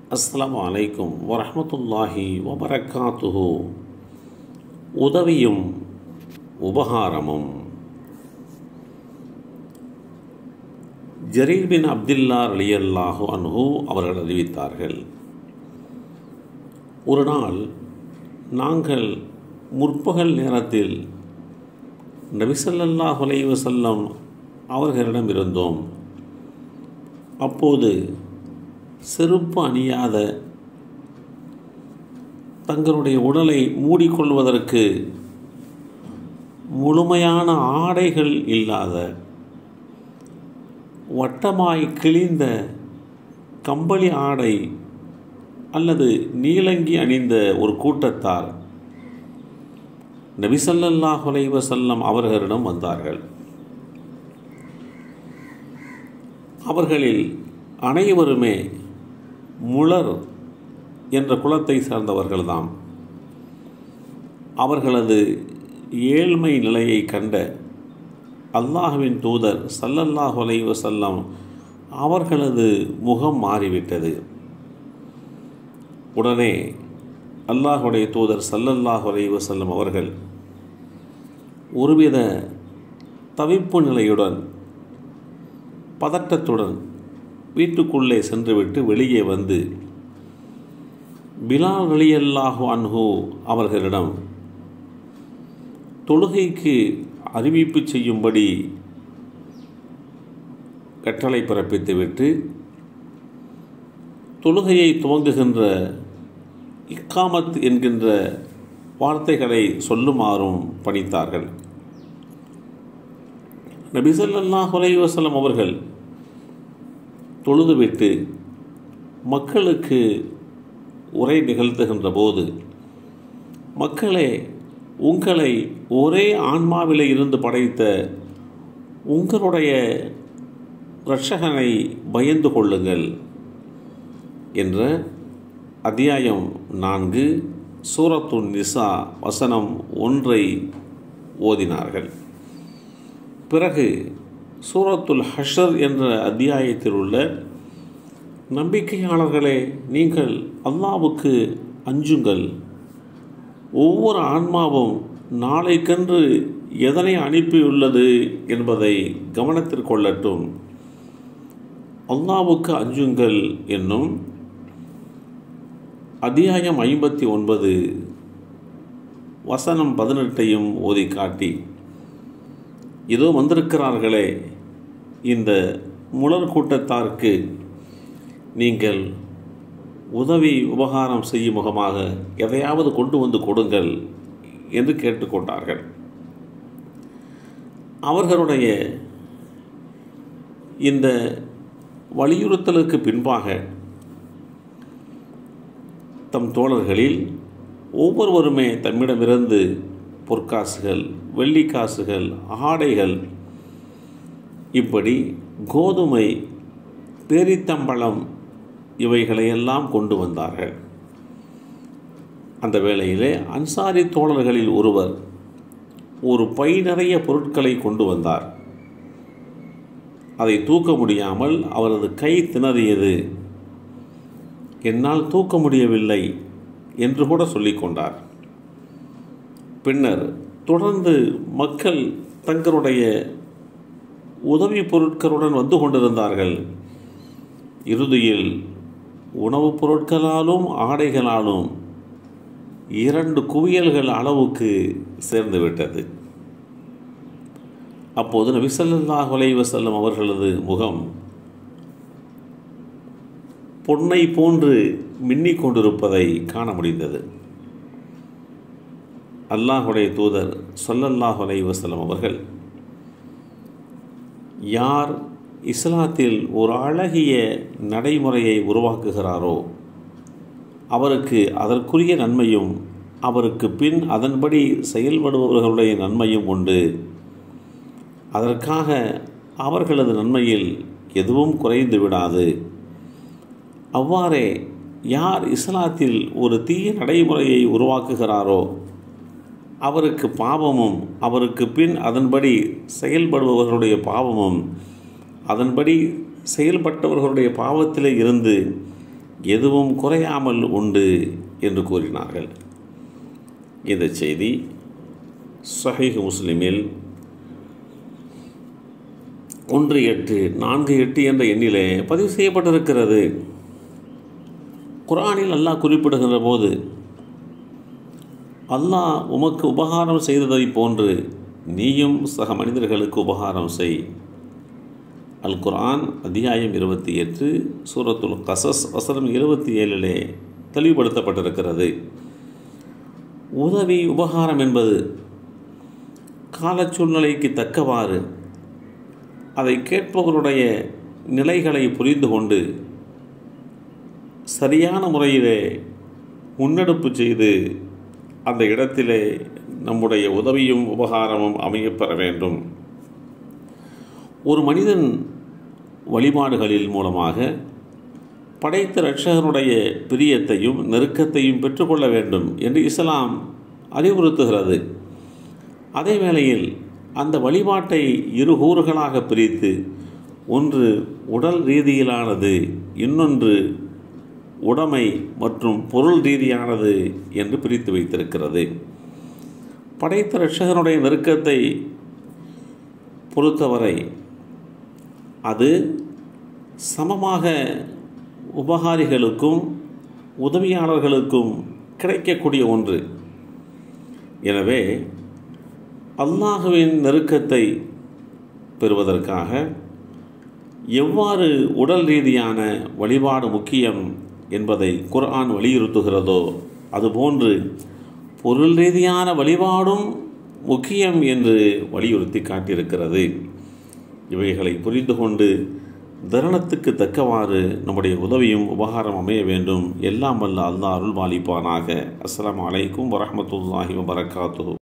அஸ்ஸலாமு அலைக்கும் வரஹ்மத்துல்லாஹி வபரக்காத்துஹு உதவியும் உபகாரமும் ஜரீர் பின் அப்துல்லா அலியல்லாஹு அன்ஹு அவர்கள் அறிவித்தார்கள் ஒரு நாள் நாங்கள் முற்பகல் நேரத்தில் நபிசல்லாஹ் அலைவசல்லம் அவர்களிடம் இருந்தோம் அப்போது செருப்பு அணியாத தங்களுடைய உடலை மூடிக்கொள்வதற்கு முழுமையான ஆடைகள் இல்லாத வட்டமாய் கிழிந்த கம்பளி ஆடை அல்லது நீலங்கி அணிந்த ஒரு கூட்டத்தார் நபிசல்லாஹ் வசல்லம் அவர்களிடம் வந்தார்கள் அவர்களில் அனைவருமே முளர் என்ற குலத்தை சார்ந்தவர்கள்தாம் அவர்களது ஏழ்மை நிலையை கண்ட அல்லாஹுவின் தூதர் சல்லல்லாஹு அலைஹி வஸல்லம் அவர்களது முகம் மாறிவிட்டது உடனே அல்லாஹுடைய தூதர் சல்லல்லாஹு அலைஹி வஸல்லம் அவர்கள் ஒருவித தவிப்பு நிலையுடன் பதட்டத்துடன் வீட்டுக்குள்ளே சென்றுவிட்டு வெளியே வந்து பிலால் அலியல்லாஹு அன்ஹு அவர்களிடம் தொழுகைக்கு அறிவிப்பு செய்யும்படி கட்டளை பிறப்பித்துவிட்டு தொழுகையை துவங்குகின்ற இக்காமத் என்கின்ற வார்த்தைகளை சொல்லுமாறும் பணித்தார்கள் நபிசல்லாஹ் அலைவசலம் அவர்கள் தொழுதுவிட்டு மக்களுக்கு உரை நிகழ்த்துகின்ற போது மக்களே உங்களை ஒரே ஆன்மாவிலே இருந்து படைத்த உங்களுடைய இரட்சகனை பயந்து கொள்ளுங்கள் என்ற அத்தியாயம் நான்கு சூரத்து நிசா வசனம் ஒன்றை ஓதினார்கள் பிறகு சூரத்துல் ஹஷர் என்ற அத்தியாயத்தில் உள்ள நம்பிக்கையாளர்களே நீங்கள் அல்லாவுக்கு அஞ்சுங்கள் ஒவ்வொரு ஆன்மாவும் நாளைக்கன்று எதனை அனுப்பியுள்ளது என்பதை கவனத்தில் கொள்ளட்டும் அல்லாவுக்கு அஞ்சுங்கள் என்னும் அத்தியாயம் ஐம்பத்தி ஒன்பது வசனம் பதினெட்டையும் ஓதி காட்டி இதோ வந்திருக்கிறார்களே இந்த முழர் கூட்டத்தாருக்கு நீங்கள் உதவி உபகாரம் செய்யும் முகமாக எதையாவது கொண்டு வந்து கொடுங்கள் என்று கேட்டுக்கொண்டார்கள் அவர்களுடைய இந்த வலியுறுத்தலுக்கு பின்பாக தம் தோழர்களில் ஒவ்வொருவருமே தம்மிடமிருந்து பொற்காசுகள் வெள்ளிக்காசுகள் ஆடைகள் இப்படி கோதுமை பேரித்தம்பழம் இவைகளையெல்லாம் கொண்டு வந்தார்கள் அந்த வேளையிலே அன்சாரி தோழர்களில் ஒருவர் ஒரு பை நிறைய பொருட்களை கொண்டு வந்தார் அதை தூக்க முடியாமல் அவரது கை திணறியது என்னால் தூக்க முடியவில்லை என்று கூட சொல்லிக்கொண்டார் பின்னர் தொடர்ந்து மக்கள் தங்களுடைய உதவி பொருட்களுடன் வந்து கொண்டிருந்தார்கள் இறுதியில் உணவுப் பொருட்களாலும் ஆடைகளாலும் இரண்டு குவியல்கள் அளவுக்கு சேர்ந்து விட்டது அப்போது நபிசல்லாஹ் வசல்லம் அவர்களது முகம் பொன்னை போன்று மின்னிக் கொண்டிருப்பதை காண முடிந்தது அல்லாஹுடைய தூதர் சொல்லல்லாஹ் வசல்லம் அவர்கள் யார் இஸ்லாத்தில் ஒரு அழகிய நடைமுறையை உருவாக்குகிறாரோ அவருக்கு அதற்குரிய நன்மையும் அவருக்கு பின் அதன்படி செயல்படுபவர்களுடைய நன்மையும் உண்டு அதற்காக அவர்களது நன்மையில் எதுவும் குறைந்து விடாது அவ்வாறே யார் இஸ்லாத்தில் ஒரு தீய நடைமுறையை உருவாக்குகிறாரோ அவருக்கு பாவமும் அவருக்கு பின் அதன்படி செயல்படுபவர்களுடைய பாவமும் அதன்படி செயல்பட்டவர்களுடைய பாவத்திலே இருந்து எதுவும் குறையாமல் உண்டு என்று கூறினார்கள் இந்த செய்தி சஹீஹ் முஸ்லிமில் ஒன்று எட்டு நான்கு எட்டு என்ற எண்ணிலே பதிவு செய்யப்பட்டிருக்கிறது குரானில் அல்லாஹ் குறிப்பிடுகின்ற போது அல்லாஹ் உமக்கு உபகாரம் செய்ததைப் போன்று நீயும் சக மனிதர்களுக்கு உபகாரம் செய் அல் குர்ஆன் அத்தியாயம் இருபத்தி எட்டு சூரத்துல் கசஸ் வசனம் இருபத்தி ஏழிலே தெளிவுபடுத்தப்பட்டிருக்கிறது உதவி உபகாரம் என்பது கால சூழ்நிலைக்கு தக்கவாறு அதை கேட்பவருடைய நிலைகளை புரிந்து கொண்டு சரியான முறையிலே முன்னெடுப்பு செய்து அந்த இடத்திலே நம்முடைய உதவியும் உபகாரமும் அமையப்பெற வேண்டும் ஒரு மனிதன் வழிபாடுகளில் மூலமாக படைத்த இரட்சகனுடைய பிரியத்தையும் நெருக்கத்தையும் பெற்றுக்கொள்ள வேண்டும் என்று இஸ்லாம் அறிவுறுத்துகிறது அதே வேளையில் அந்த வழிபாட்டை இரு கூறுகளாக பிரித்து ஒன்று உடல் ரீதியிலானது இன்னொன்று உடைமை மற்றும் பொருள் ரீதியானது என்று பிரித்து வைத்திருக்கிறது படைத்த ரட்சகனுடைய நெருக்கத்தை பொறுத்தவரை அது சமமாக உபகாரிகளுக்கும் உதவியாளர்களுக்கும் கிடைக்கக்கூடிய ஒன்று எனவே அல்லாஹுவின் நெருக்கத்தை பெறுவதற்காக எவ்வாறு உடல் ரீதியான வழிபாடு முக்கியம் என்பதை குர்ஆன் வலியுறுத்துகிறதோ அதுபோன்று பொருள் ரீதியான வழிபாடும் முக்கியம் என்று வலியுறுத்தி காட்டியிருக்கிறது இவைகளை புரிந்து கொண்டு தருணத்துக்கு தக்கவாறு நம்முடைய உதவியும் உபகாரம் அமைய வேண்டும் எல்லாம் வல்ல அல்லாஹ் அருள் பாலிப்பானாக அஸ்ஸலாமு அலைக்கும் வரஹ்மத்துல்லாஹி வபரகாத்துஹு